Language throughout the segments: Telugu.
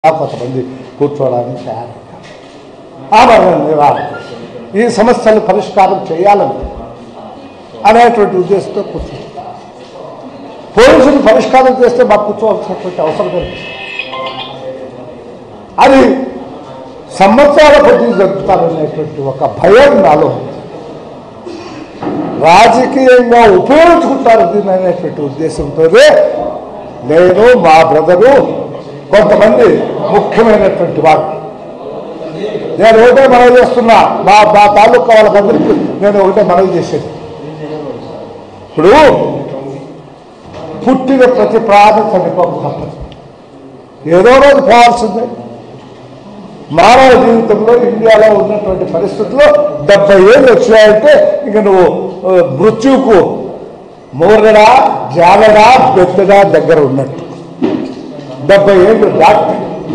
కొంతమంది కూర్చోవడానికి తయారయ్యారు ఆభరణ నివారణ ఈ సమస్యలు పరిష్కారం చేయాలని అనేటువంటి ఉద్దేశంతో కూర్చుంది పోలీసులు పరిష్కారం చేస్తే మాకు కూర్చోవాల్సినటువంటి అవసరం లేదు అది సంవత్సరాల కొద్దీ జరుపుతారనేటువంటి ఒక భయం నాలో ఉంది. రాజకీయంగా ఉపయోగించుకుంటారు దీన్ని అనేటువంటి ఉద్దేశంతోనే నేను మా బ్రదరు కొంతమంది ముఖ్యమైనటువంటి వాడు నేను ఒకటే మనవి చేస్తున్నా మా మా తాలూకా వాళ్ళకందరికీ నేను ఒకటే మనవి చేసేది ఇప్పుడు పుట్టిన ప్రతి ప్రాణి చనిపోక తప్పదు ఏదో రోజు పోవాల్సిందే మానవ జీవితంలో ఇండియాలో ఉన్నటువంటి పరిస్థితుల్లో డెబ్బై ఏళ్ళు వచ్చాయంటే ఇక నువ్వు ఆ, మృత్యువుకు మూరడా జాలడా బెత్తడా దగ్గర ఉన్నట్టు డెబ్బై ఏళ్ళు దాటి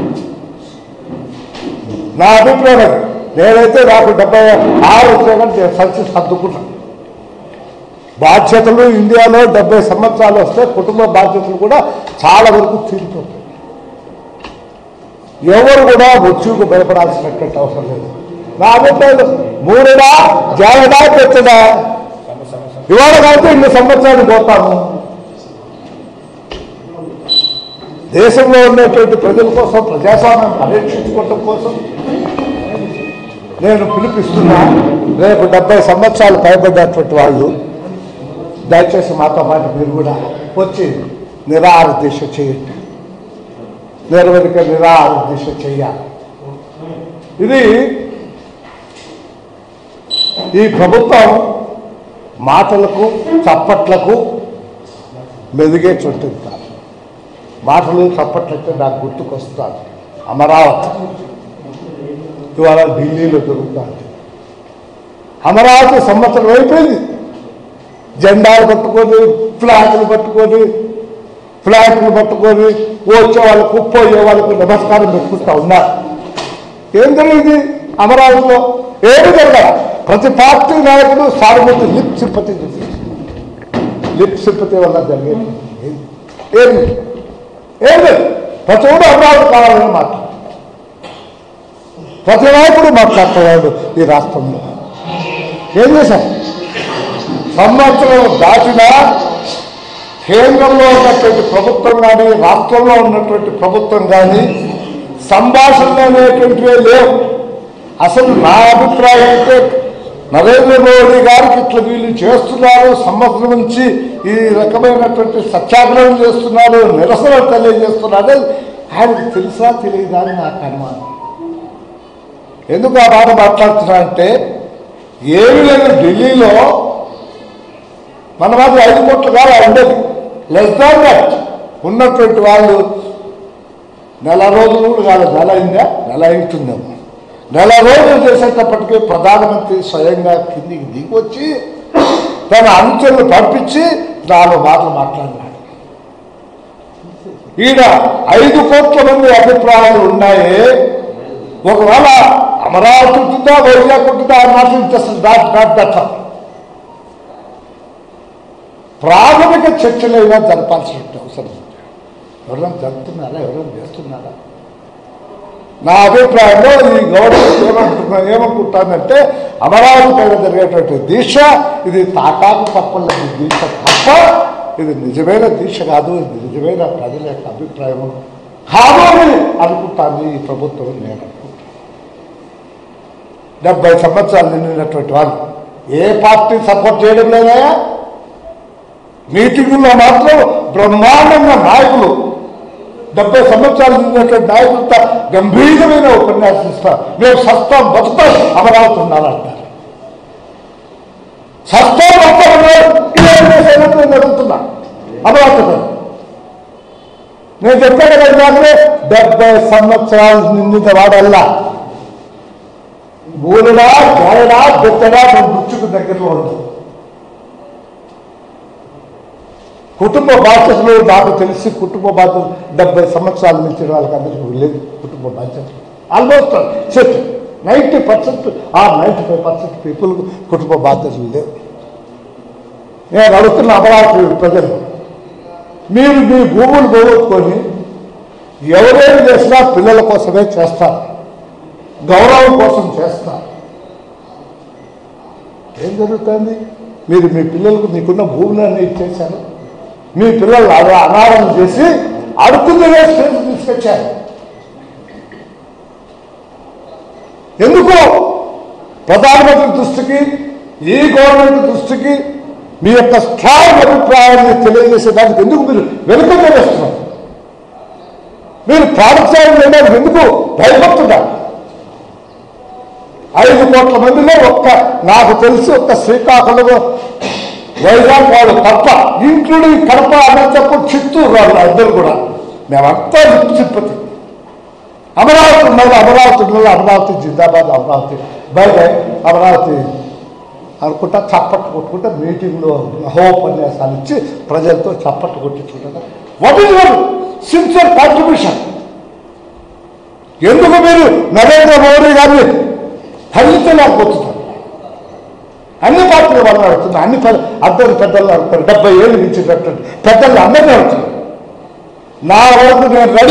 నా అభిప్రాయం అది. నేనైతే నాకు డెబ్బై ఆరు వచ్చాయని నేను సంచి సర్దుకున్నాను బాధ్యతలు ఇండియాలో డెబ్బై సంవత్సరాలు వస్తే కుటుంబ బాధ్యతలు కూడా చాలా వరకు తీరిపోతాయి ఎవరు కూడా మృత్యువుకు భయపడాల్సినటువంటి అవసరం లేదు నా అభిప్రాయం మూడడా జాలడా పెద్దడా ఇవాళ కాబట్టి ఇన్ని సంవత్సరాలు పోతాము దేశంలో ఉన్నటువంటి ప్రజల కోసం ప్రజాస్వామ్యం పరీక్షించుకోవటం కోసం నేను పిలిపిస్తున్నా రేపు డెబ్బై సంవత్సరాలు పైబడ్డటువంటి వాళ్ళు దయచేసి మాతో పాటు మీరు కూడా వచ్చి నిరాహార దీక్ష చేయండి నిర్వహిక నిరాహార దీక్ష చేయాలి ఇది ఈ ప్రభుత్వం మాటలకు చప్పట్లకు మెదిగే చుట్టుంది కాదు మాటలు చప్పట్లయితే నాకు గుర్తుకొస్తాను అమరావతి ఇవాళ ఢిల్లీలో దొరుకుతుంది అమరావతి సంవత్సరం అయిపోయింది జెండాలు పట్టుకొని ఫ్లాగ్లు పట్టుకొని ఫ్లాగ్లు పట్టుకొని వచ్చే వాళ్ళకు పోయే వాళ్ళకు నమస్కారం పెట్టుకుంటా ఉన్నారు ఏం జరిగింది అమరావతిలో ఏమి జరగాల ప్రతి పార్టీ నాయకుడు సానుభూతి లిప్ సింపతి చూపించారు లిప్ సింపతి వల్ల జరిగేది ఏం- ఏమి ఏం లేదు ప్రతి ఒక్కడు అమరావతి కావాలని మాట ప్రతి నాయకుడు మాట్లాడుతున్నాడు ఈ రాష్ట్రంలో ఏం చేశాం సంవత్సరం దాటినా కేంద్రంలో ఉన్నటువంటి ప్రభుత్వం కానీ రాష్ట్రంలో ఉన్నటువంటి ప్రభుత్వం కానీ సంభాషణలు అనేటువంటివే లేవు అసలు నా అభిప్రాయం అంటే నరేంద్ర మోడీ గారికి ఇట్లా వీళ్ళు చేస్తున్నారు సంవత్సరం నుంచి ఈ రకమైనటువంటి సత్యాగ్రహం చేస్తున్నారు నిరసన తెలియజేస్తున్నారు అనేది ఆయనకు తెలుసా తెలియదా అని నాకు అనుమానం ఎందుకు ఆ మాట మాట్లాడుతున్నా అంటే ఏమి లేదు ఢిల్లీలో మన మాది ఐదు కోట్లు కాదు ఉండదు లెస్ దాన్ దట్ ఉన్నటువంటి వాళ్ళు నెల రోజులు కూడా కాదు నెల అయిందా నెల అవుతుందేమో నెల రోజులు చేసేటప్పటికీ ప్రధానమంత్రి స్వయంగా కిందికి దిగి వచ్చి తన అంచెలు పంపించి నాలుగు మాటలు మాట్లాడినాడు ఈడ ఐదు కోట్ల మంది అభిప్రాయాలు ఉన్నాయి ఒకవేళ అమరావతి ఉంటుందా వైజాగ్ ఉంటుందా ఆ మాట అసలు దాట్ దాట్ దట్ ప్రాథమిక చర్చలైనా జరపాల్సిన అవసరం ఉంది ఎవరైనా జరుపుతున్నారా ఎవరైనా చేస్తున్నారా నా అభిప్రాయంలో ఈ గవర్నమెంట్ ఏమంటున్నా ఏమనుకుంటానంటే అమరావతి పైన జరిగేటువంటి దీక్ష ఇది తాటాకు తప్పలేదు దీక్ష తప్ప ఇది నిజమైన దీక్ష కాదు ఇది నిజమైన ప్రజల యొక్క అభిప్రాయం కాదు అని అనుకుంటాను ఈ ప్రభుత్వం నేను అనుకుంటాను డెబ్బై సంవత్సరాలు నిండినటువంటి వాళ్ళు ఏ పార్టీ సపోర్ట్ చేయడం లేదా మీటింగుల్లో మాత్రం బ్రహ్మాండంగా నాయకులు డెబ్బై సంవత్సరాలు నిండినటువంటి నాయకులతో గంభీరమైన ఉపన్యాసం ఇస్తారు మేము సస్తాం బతుకుతాం అమరావతి ఉండాలంటారు సస్తాం బతుకుతాం జరుగుతున్నా అమరావతి మీద. నేను చెప్పాను కదా ఇందాకనే డెబ్బై సంవత్సరాలు నిండిన వాడల్లా ఊరినా జాయనా బెత్తడా మృత్యుకు దగ్గరలో ఉండదు కుటుంబ బాధ్యతలు నాకు తెలిసి కుటుంబ బాధ్యతలు డెబ్బై సంవత్సరాల నుంచి వాళ్ళకందరికీ లేదు కుటుంబ బాధ్యతలు ఆల్మోస్ట్ సెట్ నైంటీ పర్సెంట్ ఆ నైంటీ ఫైవ్ పర్సెంట్ పీపుల్ కుటుంబ బాధ్యతలు లేవు నేను అడుగుతున్న అమరావతి ప్రజలు మీరు మీ భూములు పోగొట్టుకొని ఎవరేం చేసినా పిల్లల కోసమే చేస్తారు గౌరవం కోసం చేస్తారు ఏం జరుగుతుంది మీరు మీ పిల్లలకు మీకున్న భూములన్నీ ఇచ్చేశారు మీ పిల్లలు అలా అనారం చేసి అడుగుతుందనే స్టేజ్ తీసుకొచ్చారు ఎందుకు ప్రధానమంత్రి దృష్టికి ఈ గవర్నమెంట్ దృష్టికి మీ యొక్క స్ట్రాంగ్ అభిప్రాయాన్ని తెలియజేసేదానికి ఎందుకు మీరు వెనుక వేస్తున్నారు మీరు పాఠశాల చేయడానికి ఎందుకు భయపడుతున్నారు ఐదు కోట్ల మందిలో ఒక్క నాకు తెలిసి ఒక్క శ్రీకాకుళం వైజాగ్ వాళ్ళు తప్ప ఇంక్లూడింగ్ కడప అనంతపురం చిత్తూరు వాళ్ళు అందరూ కూడా మేమంతా తిరుపతి అమరావతి ఉన్నది అమరావతి ఉన్నది అమరావతి జిందాబాద్ అమరావతి బై బై అమరావతి అనుకుంటా చప్పట్లు కొట్టుకుంటా మీటింగ్లో మహోపన్యాసాలు ఇచ్చి ప్రజలతో చప్పట్లు కొట్టించుకుంటారు what is your sincere contribution ఎందుకు మీరు నరేంద్ర మోడీ గారిని ఫలితలేకపోతున్నారు అన్ని పార్టీలు వాళ్ళు అడుగుతున్నారు అన్ని పెద్ద అందరు పెద్దలు అడుగుతారు డెబ్బై ఏళ్ళు మించినట్టు పెద్దలు అందరినీ అడుగుతున్నారు నా వరకు నేను రెడీ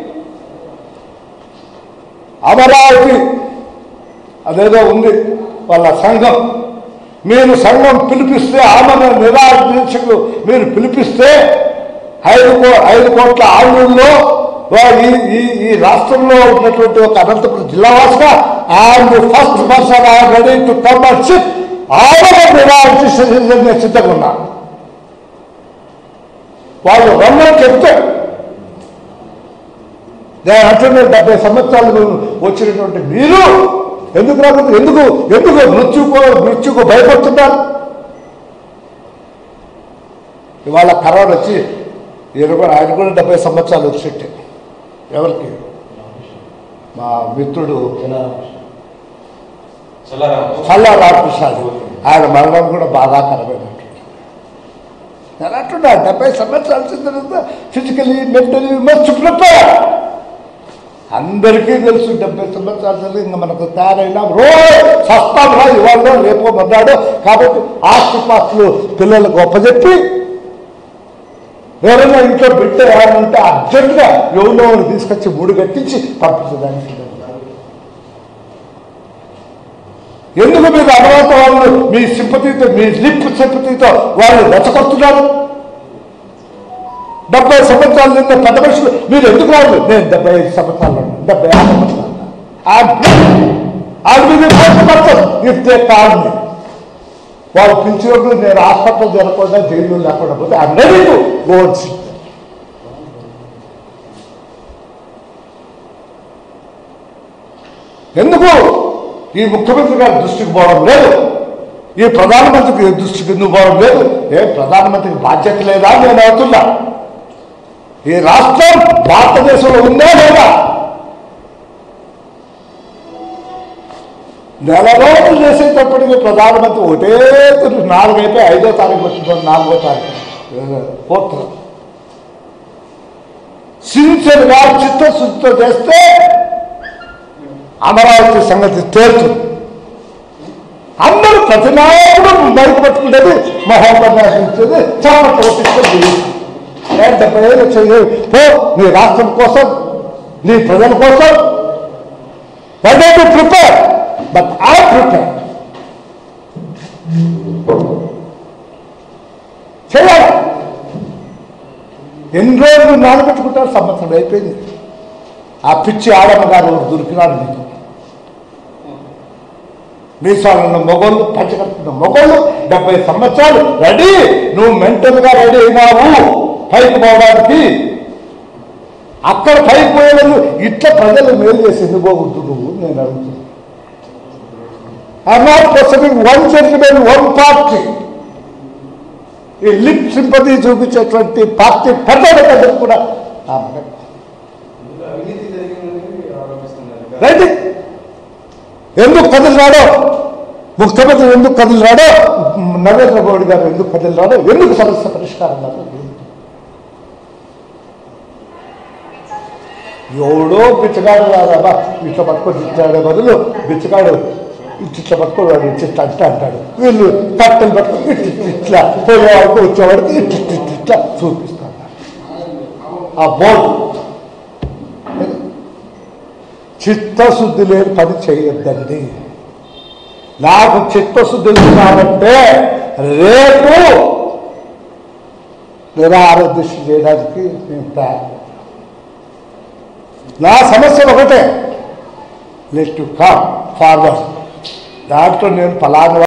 అమరావతి అదేదో ఉంది వాళ్ళ సంఘం మీరు సంఘం పిలిపిస్తే ఆమెను నిరాశకు మీరు పిలిపిస్తే ఐదు కో ఐదు కోట్ల ఆంధ్రుల్లో ఈ ఈ ఈ రాష్ట్రంలో ఉన్నటువంటి ఒక అనంతపురం జిల్లా వాసుగా and first person I ready to come and sit ఆమెను నిరాశ సిద్ధంగా ఉన్నారు వాళ్ళు రమ్మని చెప్తే నేను అంటున్నాను డెబ్బై సంవత్సరాలు వచ్చినటువంటి మీరు ఎందుకు రాదు ఎందుకు ఎందుకు మృత్యుకు మృత్యుకు భయపడుతున్నారు ఇవాళ కరోనా వచ్చి ఇరవై ఆయన కూడా డెబ్బై సంవత్సరాలు వచ్చినట్టే ఎవరికి మా మిత్రుడు చల్లా రామకృష్ణాజీ ఆయన మరణం కూడా బాధాకరమైనటువంటి నేను అంటున్నా డెబ్బై సంవత్సరాల తర్వాత ఫిజికలీ మెంటలీ మస్ట్ ప్రిపేర్ అందరికీ తెలుసు డెబ్బై సంవత్సరాల తర్వాత ఇంకా మనకు తయారైనా రోజు సస్తాం రా ఇవాళ రేపో మన్నాడు కాబట్టి ఆస్తి పాస్తులు పిల్లలకు ఒప్పజెప్పి ఎవరైనా ఇంట్లో బిడ్డ ఏమంటే అర్జెంటుగా ఎవరిలో ఒకరిని తీసుకొచ్చి మూడు కట్టించి పంపించడానికి ఎందుకు మీరు అమరావతి వాళ్ళు మీ సింపతితో మీ లిప్ సింపతితో వాళ్ళు రెచ్చగొస్తున్నారు డెబ్బై సంవత్సరాల నింద పెద్ద మనుషులు మీరు ఎందుకు రాదు నేను డెబ్బై ఐదు సంవత్సరాలు ఉన్నాను. డెబ్బై ఆరు సంవత్సరాలు ఇఫ్ దే కాల్ మీ వాళ్ళు పిలిచినప్పుడు నేను హాస్పిటల్ జరగకుండా జైలు లేకుండా పోతే ఐ రెడీ టు గోడ్స్ ఎందుకు ఈ ముఖ్యమంత్రి గారి దృష్టికి పోవడం లేదు ఈ ప్రధానమంత్రికి దృష్టికి ఎందుకు పోవడం లేదు ఏ ప్రధానమంత్రికి బాధ్యత లేదా అని నేను అవుతున్నా ఈ రాష్ట్రం భారతదేశంలో ఉందా లేదా నెల రోజులు చేసేటప్పటికి ప్రధానమంత్రి ఒకటే తిరుగు నాలుగు అయిపోయి ఐదో తారీఖు వచ్చిందో నాలుగో తారీఖు ఫోర్త్ సిన్సియర్గా చిత్తశుద్ధితో చేస్తే అమరావతి సంగతి తేలుతుంది అందరూ ప్రతి నాయకుడు మైకు పట్టుకునేది మహోపన్యాసం ఇచ్చేది చప్పట్లు కొట్టించేది నేను డెబ్బై ఏళ్ళు చెయ్యి పో నీ రాష్ట్రం కోసం నీ ప్రజల కోసం ready to prepare but I prepare చేయాలి ఎన్ని రోజులు నానబెట్టుకుంటారు సంవత్సరం అయిపోయింది ఆ పిచ్చి ఆడమ్మ గారు దొరికినాడు నీకు మీసాలున్న మొగోళ్ళు పంచకట్టున్న మొగోళ్ళు డెబ్బై సంవత్సరాలు రెడీ నువ్వు మెంటల్గా రెడీ అయినావు పైకి పోవడానికి అక్కడ పైకి పోయేవాళ్ళు ఇట్లా ప్రజలు మేలు చేసి ఎందుకు పోవద్దు నువ్వు నేను అడుగుతున్నాను I'm not questioning one gentleman one party ఈ లిప్ సింపతి చూపించేటువంటి పార్టీ పెద్ద పెద్ద కూడా ఆ మాట. అవినీతి జరిగిందని ఆరోపిస్తున్నారు రైట్ ఎందుకు కదిలినాడో ముఖ్యమంత్రి ఎందుకు కదిలినాడో నరేంద్ర మోడీ గారు ఎందుకు కదిలినాడో ఎందుకు సమస్య పరిష్కారం కాదు ఎవడో బిచ్చగాడు రాదా ఇట్లా పట్టుకొని ఇచ్చాడే బదులు బిచ్చగాడు ఇట్లా పట్టుకొని వాడు ఇట్లా అంటే అంటాడు వీళ్ళు కట్టెలు పట్టుకొని ఇట్ల ఇట్ల ఇట్లా పోయేవాడికి వచ్చేవాడికి ఇట్ల ఇట్ల ఇట్ల ఇట్లా చూపిస్తాడు ఆ బోర్డు చిత్తశుద్ధి లేని పని చేయొద్దండి నాకు చిత్తశుద్ధి ఉంది కాబట్టే రేపు నిరారోగ్య చేయడానికి నేను తయారు నా సమస్య ఒకటే లెట్ టు కమ్ ఫార్వర్డ్ దాంట్లో నేను ఫలానా